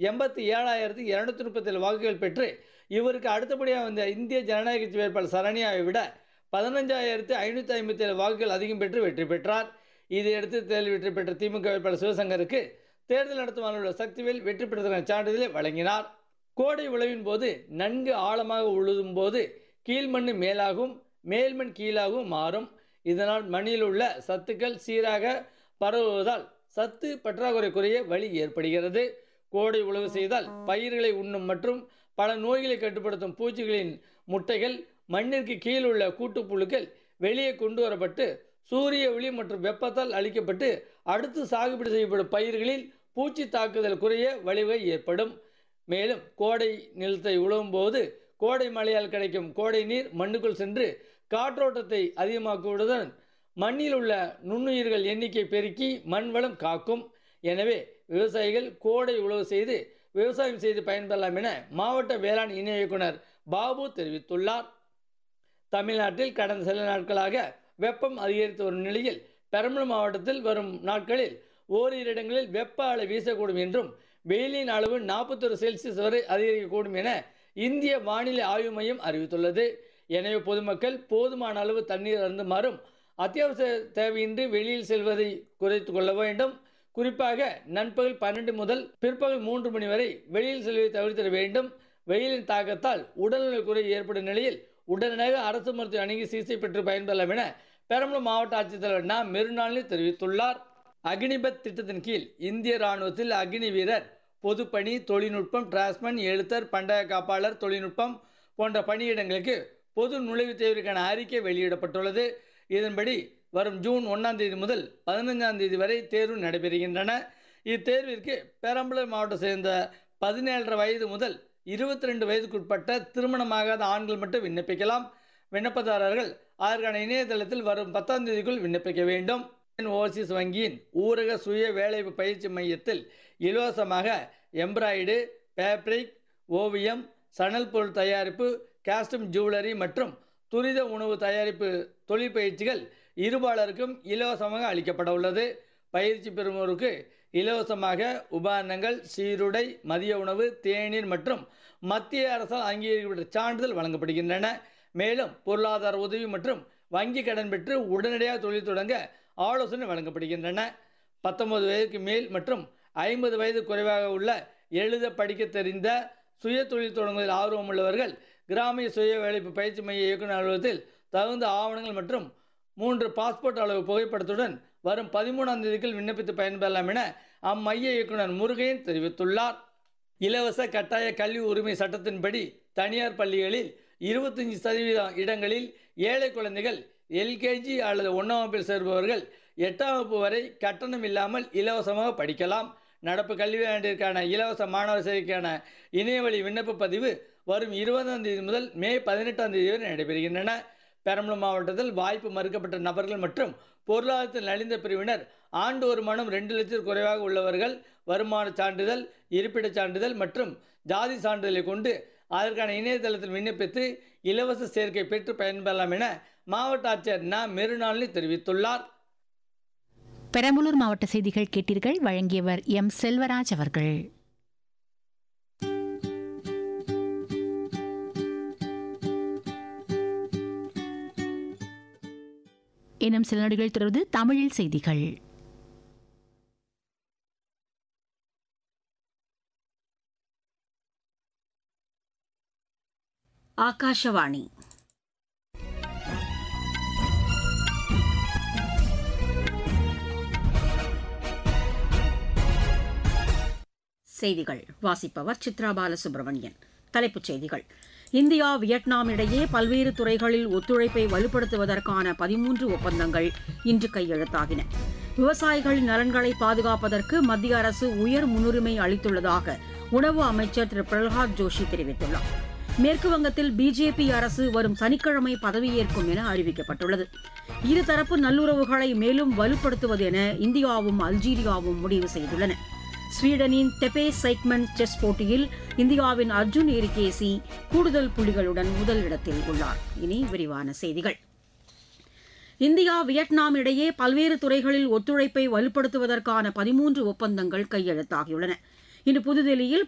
எண்பத்தி ஏழாயிரத்தி இரநூத்தி முப்பத்தேழு வாக்குகள் பெற்று இவருக்கு அடுத்தபடியாக வந்த இந்திய ஜனநாயக கட்சி வேட்பாளர் சரண்யாவை விட பதினஞ்சாயிரத்து ஐநூற்றி ஐம்பத்தி ஏழு வாக்குகள் அதிகம் பெற்று வெற்றி பெற்றார் இதையடுத்து தேர்தல் வெற்றி பெற்ற திமுக வேட்பாளர் சிவசங்கருக்கு தேர்தல் நடத்தும் அலுவலர் சக்திவேல் வெற்றி பெற்றதற்கான சான்றிதழை வழங்கினார் கோடை உழவின் போது நன்கு ஆழமாக உழுதும் போது கீழ்மண் மேலாகும் மேல்மண் கீழாகவும் மாறும் இதனால் மண்ணில் உள்ள சத்துக்கள் சீராக பரவுவதால் சத்து பற்றாக்குறை குறைய வழி ஏற்படுகிறது கோடை உழவு செய்தால் பயிர்களை உண்ணும் மற்றும் பல நோய்களை கட்டுப்படுத்தும் பூச்சிகளின் முட்டைகள் மண்ணிற்கு கீழ் உள்ள கூட்டுப்புழுக்கள் வெளியே கொண்டு வரப்பட்டு சூரிய ஒளி மற்றும் வெப்பத்தால் அளிக்கப்பட்டு அடுத்து சாகுபடி செய்யப்படும் பயிர்களில் பூச்சி தாக்குதல் குறைய வழிவகை ஏற்படும் மேலும் கோடை நிலத்தை உழவும் போது கோடை மழையால் கிடைக்கும் கோடை நீர் மண்ணுக்குள் சென்று காற்றோட்டத்தை அதிகமாக்குவதுடன் மண்ணில் உள்ள நுண்ணுயிர்கள் எண்ணிக்கை பெருக்கி மண் வளம் காக்கும் எனவே விவசாயிகள் கோடை உழவு செய்து விவசாயம் செய்து பயன்பெறலாம் என மாவட்ட வேளாண் இணை இயக்குனர் பாபு தெரிவித்துள்ளார் தமிழ்நாட்டில் கடந்த சில நாட்களாக வெப்பம் அதிகரித்து வரும் நிலையில் பெரம்பலூர் மாவட்டத்தில் வரும் நாட்களில் ஓரிரு இடங்களில் வெப்ப அலை வீசக்கூடும் என்றும் வெயிலின் அளவு நாற்பத்தொரு செல்சியஸ் வரை அதிகரிக்கக்கூடும் என இந்திய வானிலை ஆய்வு மையம் அறிவித்துள்ளது எனவே பொதுமக்கள் போதுமான அளவு தண்ணீர் அருந்துமாறும் அத்தியாவசிய தேவையின்றி வெளியில் செல்வதை குறைத்து கொள்ள வேண்டும் குறிப்பாக நண்பகல் பன்னெண்டு முதல் பிற்பகல் மூன்று மணி வரை வெளியில் செல்வதை தவிர்த்திட வேண்டும் வெயிலின் தாக்கத்தால் உடல்நல குறை ஏற்படும் நிலையில் உடனடியாக அரசு மருத்துவ அணுகி சிகிச்சை பெற்று பயன்பெறலாம் என பெரம்பலூர் மாவட்ட ஆட்சித்தலைவர் நா மெருநாளில் தெரிவித்துள்ளார் அக்னிபத் திட்டத்தின் கீழ் இந்திய ராணுவத்தில் அக்னி வீரர் பொதுப்பணி தொழில்நுட்பம் டிரான்ஸ்மன் எழுத்தர் பண்டய காப்பாளர் தொழில்நுட்பம் போன்ற பணியிடங்களுக்கு பொது நுழைவுத் தேர்விற்கான அறிக்கை வெளியிடப்பட்டுள்ளது இதன்படி வரும் ஜூன் ஒன்றாம் தேதி முதல் பதினைஞ்சாம் தேதி வரை தேர்வு நடைபெறுகின்றன இத்தேர்விற்கு பெரம்பலூர் மாவட்டம் சேர்ந்த பதினேழரை வயது முதல் இருபத்தி ரெண்டு வயதுக்குட்பட்ட திருமணமாகாத ஆண்கள் மட்டும் விண்ணப்பிக்கலாம் விண்ணப்பதாரர்கள் அதற்கான இணையதளத்தில் வரும் பத்தாம் தேதிக்குள் விண்ணப்பிக்க வேண்டும் ஓவர்சீஸ் வங்கியின் ஊரக சுய வேலைவாய்ப்பு பயிற்சி மையத்தில் இலவசமாக எம்ப்ராய்டு பேப்ரிக் ஓவியம் சணல் பொருள் தயாரிப்பு காஸ்டியூம் ஜுவல்லரி மற்றும் துரித உணவு தயாரிப்பு தொழில் பயிற்சிகள் இருபாலருக்கும் இலவசமாக அளிக்கப்பட உள்ளது பயிற்சி பெறுவோருக்கு இலவசமாக உபகரணங்கள் சீருடை மதிய உணவு தேநீர் மற்றும் மத்திய அரசால் அங்கீகரிக்கப்பட்ட சான்றிதழ் வழங்கப்படுகின்றன மேலும் பொருளாதார உதவி மற்றும் வங்கி கடன் பெற்று உடனடியாக தொழில் தொடங்க ஆலோசனை வழங்கப்படுகின்றன பத்தொன்பது வயதுக்கு மேல் மற்றும் ஐம்பது வயது குறைவாக உள்ள எழுத படிக்க தெரிந்த சுய தொழில் தொடங்குவதில் ஆர்வம் உள்ளவர்கள் கிராமிய சுய வேலைப்பு பயிற்சி மைய இயக்குநர் அலுவலகத்தில் தகுந்த ஆவணங்கள் மற்றும் மூன்று பாஸ்போர்ட் அளவு புகைப்படத்துடன் வரும் பதிமூணாம் தேதிக்குள் விண்ணப்பித்து பயன்பெறலாம் என அம்மைய இயக்குனர் முருகையன் தெரிவித்துள்ளார் இலவச கட்டாய கல்வி உரிமை சட்டத்தின்படி தனியார் பள்ளிகளில் இருபத்தஞ்சி சதவீதம் இடங்களில் ஏழை குழந்தைகள் எல்கேஜி அல்லது ஒன்றாம் வகுப்பில் சேர்பவர்கள் எட்டாம் வகுப்பு வரை கட்டணம் இல்லாமல் இலவசமாக படிக்கலாம் நடப்பு கல்வியாண்டிற்கான இலவச மாணவர் சேர்க்கைக்கான இணையவழி விண்ணப்ப பதிவு வரும் இருபதாம் தேதி முதல் மே பதினெட்டாம் தேதி வரை நடைபெறுகின்றன பெரம்பலூர் மாவட்டத்தில் வாய்ப்பு மறுக்கப்பட்ட நபர்கள் மற்றும் பொருளாதாரத்தில் நலிந்த பிரிவினர் ஆண்டு வருமானம் ரெண்டு லட்சம் குறைவாக உள்ளவர்கள் வருமான சான்றிதழ் இருப்பிடச் சான்றிதழ் மற்றும் ஜாதி சான்றிதழை கொண்டு அதற்கான இணையதளத்தில் விண்ணப்பித்து இலவச சேர்க்கை பெற்று பயன்பெறலாம் என மாவட்ட ஆட்சியர் ந மெருநாளினி தெரிவித்துள்ளார் பெரம்பலூர் மாவட்ட செய்திகள் கேட்டீர்கள் வழங்கியவர் எம் செல்வராஜ் அவர்கள் இன்னும் சில நொடிகள் தொடர்ந்து தமிழில் செய்திகள் ಆಕಾಶವಾಣಿ செய்திகள் வாசிப்பவர் சித்ரா பாலசுப்ரமணியன் தலைப்புச் செய்திகள் இந்தியா வியட்நாம் இடையே பல்வேறு துறைகளில் ஒத்துழைப்பை வலுப்படுத்துவதற்கான பதிமூன்று ஒப்பந்தங்கள் இன்று கையெழுத்தாகின விவசாயிகளின் நலன்களை பாதுகாப்பதற்கு மத்திய அரசு உயர் முன்னுரிமை அளித்துள்ளதாக உணவு அமைச்சர் திரு பிரகலாத் ஜோஷி தெரிவித்துள்ளார் மேற்கு வங்கத்தில் பிஜேபி அரசு வரும் சனிக்கிழமை பதவியேற்கும் என அறிவிக்கப்பட்டுள்ளது இருதரப்பு நல்லுறவுகளை மேலும் வலுப்படுத்துவது என இந்தியாவும் அல்ஜீரியாவும் முடிவு செய்துள்ளன ஸ்வீடனின் தெபே சைக்மன் செஸ் போட்டியில் இந்தியாவின் அர்ஜுன் எரிகேசி கூடுதல் புள்ளிகளுடன் முதலிடத்தில் உள்ளார் இனி விரிவான செய்திகள் இந்தியா வியட்நாம் இடையே பல்வேறு துறைகளில் ஒத்துழைப்பை வலுப்படுத்துவதற்கான பதிமூன்று ஒப்பந்தங்கள் கையெழுத்தாகியுள்ளன இன்று புதுதில்லியில்